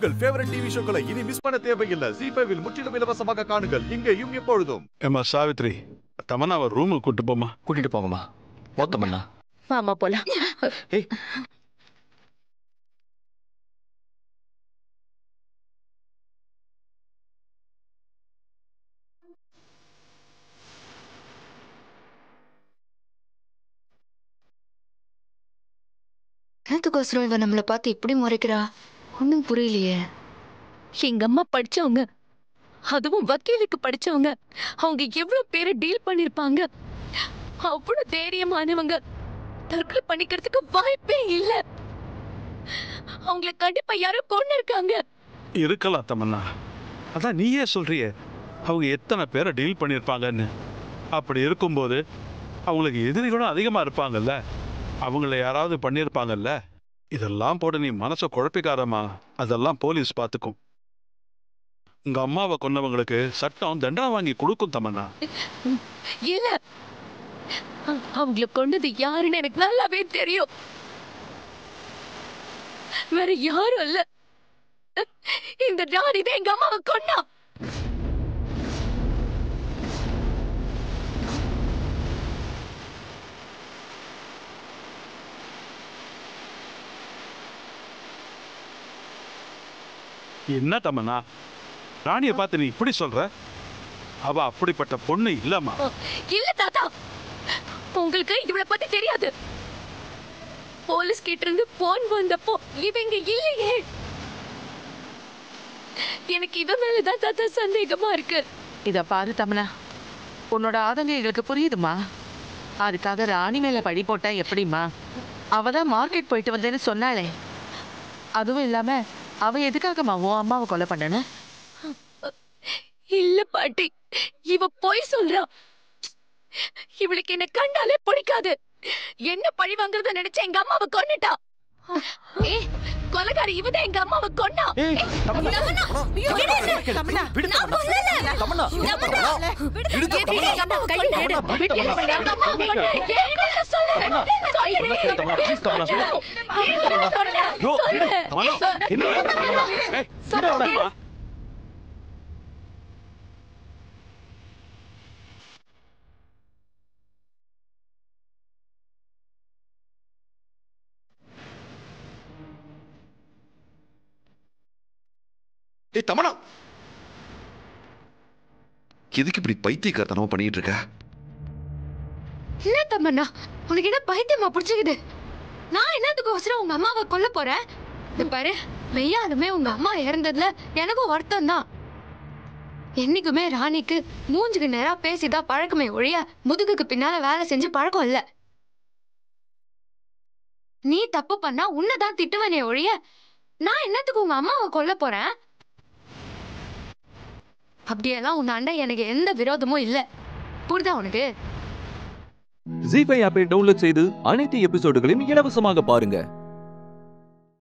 உங்கள் favourite TV ஷோக்களை இனி miss பண்ண தேவையில்லை ஜி ஃபைவில் முற்றிலும் இலவசமாக காணுங்கள் இங்கேயும் எப்பொழுதும் ஏம்மா சாவித்ரி தமன்னாவை ரூமுக்கு கூட்டு போமா கூட்டிட்டு போங்கம்மா மொத்தமண்ணா வாமா போலாம் ஏய் என்னத்துக்கோசரம் இவ நம்மளை பார்த்து இப்படி முறைக்கிறா ஒன்றும் புரியலையே எங்க அம்மா படிச்சவங்க அதுவும் வக்கீலுக்கு படிச்சவங்க அவங்க எவ்வளவு பேரை டீல் பண்ணிருப்பாங்க அவ்வளவு தைரியமானவங்க தற்கொலை பண்ணிக்கிறதுக்கு வாய்ப்பே இல்ல அவங்கள கண்டிப்பா யாரோ கொண்டு இருக்காங்க இருக்கலாம் தமன்னா அதான் நீயே சொல்றியே அவங்க எத்தனை பேரை டீல் பண்ணியிருப்பாங்கன்னு அப்படி இருக்கும்போது அவங்களுக்கு எதிரிகளும் அதிகமாக இருப்பாங்கல்ல அவங்கள யாராவது பண்ணியிருப்பாங்கல்ல இதெல்லாம் போட்டு நீ மனசை குழப்பிக்காரமா அதெல்லாம் போலீஸ் பார்த்துக்கும் உங்க அம்மாவை கொன்னவங்களுக்கு சட்டம் தண்டனை வாங்கி கொடுக்கும் தமன்னா இல்ல அ- அவங்கள கொண்டது யாருன்னு எனக்கு நல்லாவே தெரியும் வேற யாரும் இல்ல இந்த ராணி தான் எங்க அம்மாவை கொன்னா என்ன தமன்னா ராணியை பார்த்து நீ இப்படி சொல்ற அவ அப்படிப்பட்ட பொண்ணு இல்லம்மா இல்ல தாத்தா உங்களுக்கு இவளை பத்தி தெரியாது போலீஸ் கிட்ட இருந்து போன் வந்தப்போ இவங்க இல்லையே எனக்கு இவ மேலதான் தாத்தா சந்தேகமா இருக்கு இத பாரு தமனா உன்னோட ஆதங்கம் எங்களுக்கு புரியுதுமா அதுக்காக ராணி மேல பழி போட்டா எப்படிம்மா அவ தான் மார்க்கெட் போயிட்டு வந்தேன்னு சொன்னாளே அதுவும் இல்லாம அவ எதுக்காகம்மா உன் அம்மாவை கொலை பண்ணன இல்ல பாட்டி இவ பொய் சொல்றா இவளுக்கு என்ன கண்டாலே பிடிக்காது என்ன பழி வாங்குறத நினைச்சு எங்க அம்மாவை கொன்னுட்டா ஏ கொலைகாரி இவதான் எங்க அம்மாவை கொன்னா ஏய் தமன்னா தமனா விடு தமன்னா தமன்னா விடு தமன்னா ப்ளீஸ் தமன்னா சொல்லு யோ தமன்னா என்ன ஏய் விடு அவளை. ஏய் தமனா எதுக்கு இப்படி பைத்தியக்காரத்தனமா பண்ணிட்டு இருக்க என்ன தம்மண்ணா உனக்கு என்ன பைத்தியமா பிடிச்சிக்குது நான் என்னத்துக்கு அவசரம் உங்க அம்மாவை கொல்ல போறேன் இந்த பாரு மெய்யாலுமே உங்க அம்மா இறந்ததுல எனக்கும் வருத்தம் தான் என்னைக்குமே ராணிக்கு மூஞ்சுக்கு நேரா பேசிதான் பழக்கமே ஒழிய முதுகுக்கு பின்னால வேலை செஞ்சு பழக்கம் இல்ல நீ தப்பு பண்ணா உன்னதான் திட்டுவனே ஒழிய நான் என்னத்துக்கு உங்க அம்மாவை கொல்ல போறேன் அப்படியெல்லாம் உன் அண்டை எனக்கு எந்த விரோதமும் இல்ல புரியுதா உனக்கு ஜி ஃபைவ் ஆப்பை டவுன்லோட் செய்து அனைத்து எபிசோடுகளையும் இலவசமாக பாருங்க